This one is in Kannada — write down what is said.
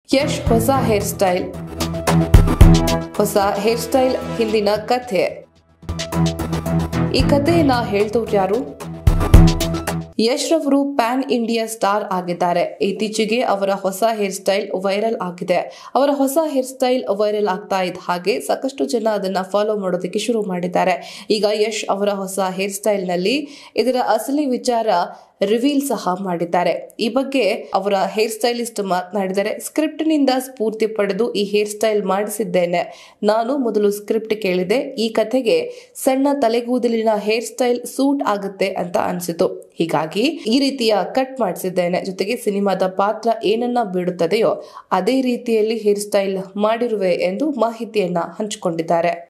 ಯಶ್ ಹೊಸ ಹೇರ್ ಸ್ಟೈಲ್ ಹೊಸ ಹೇರ್ ಸ್ಟೈಲ್ ಹಿಂದಿನ ಕಥೆ ಈ ಕಥೆಯನ್ನ ಹೇಳ್ದವ್ರು ಯಾರು ಯಶ್ ರವರು ಪ್ಯಾನ್ ಇಂಡಿಯಾ ಸ್ಟಾರ್ ಆಗಿದ್ದಾರೆ ಇತ್ತೀಚೆಗೆ ಅವರ ಹೊಸ ಹೇರ್ ಸ್ಟೈಲ್ ವೈರಲ್ ಆಗಿದೆ ಅವರ ಹೊಸ ಹೇರ್ ಸ್ಟೈಲ್ ವೈರಲ್ ಆಗ್ತಾ ಇದ್ದ ಹಾಗೆ ಸಾಕಷ್ಟು ಜನ ಅದನ್ನ ಫಾಲೋ ಮಾಡೋದಕ್ಕೆ ಶುರು ಮಾಡಿದ್ದಾರೆ ಈಗ ಯಶ್ ಅವರ ಹೊಸ ಹೇರ್ ಸ್ಟೈಲ್ ನಲ್ಲಿ ಇದರ ಅಸಲಿ ವಿಚಾರ ರಿವೀಲ್ ಸಹ ಮಾಡಿದ್ದಾರೆ ಈ ಬಗ್ಗೆ ಅವರ ಹೇರ್ ಸ್ಟೈಲಿಸ್ಟ್ ಮಾತನಾಡಿದರೆ ಸ್ಕ್ರಿಪ್ಟ್ ನಿಂದ ಸ್ಫೂರ್ತಿ ಪಡೆದು ಈ ಹೇರ್ ಸ್ಟೈಲ್ ಮಾಡಿಸಿದ್ದೇನೆ ನಾನು ಮೊದಲು ಸ್ಕ್ರಿಪ್ಟ್ ಕೇಳಿದೆ ಈ ಕಥೆಗೆ ಸಣ್ಣ ತಲೆಗೂದಲಿನ ಹೇರ್ ಸ್ಟೈಲ್ ಸೂಟ್ ಆಗುತ್ತೆ ಅಂತ ಅನಿಸಿತು ಹೀಗಾಗಿ ಈ ರೀತಿಯ ಕಟ್ ಮಾಡಿಸಿದ್ದೇನೆ ಜೊತೆಗೆ ಸಿನಿಮಾದ ಪಾತ್ರ ಏನನ್ನ ಬಿಡುತ್ತದೆಯೋ ಅದೇ ರೀತಿಯಲ್ಲಿ ಹೇರ್ ಸ್ಟೈಲ್ ಮಾಡಿರುವೆ ಎಂದು ಮಾಹಿತಿಯನ್ನ ಹಂಚಿಕೊಂಡಿದ್ದಾರೆ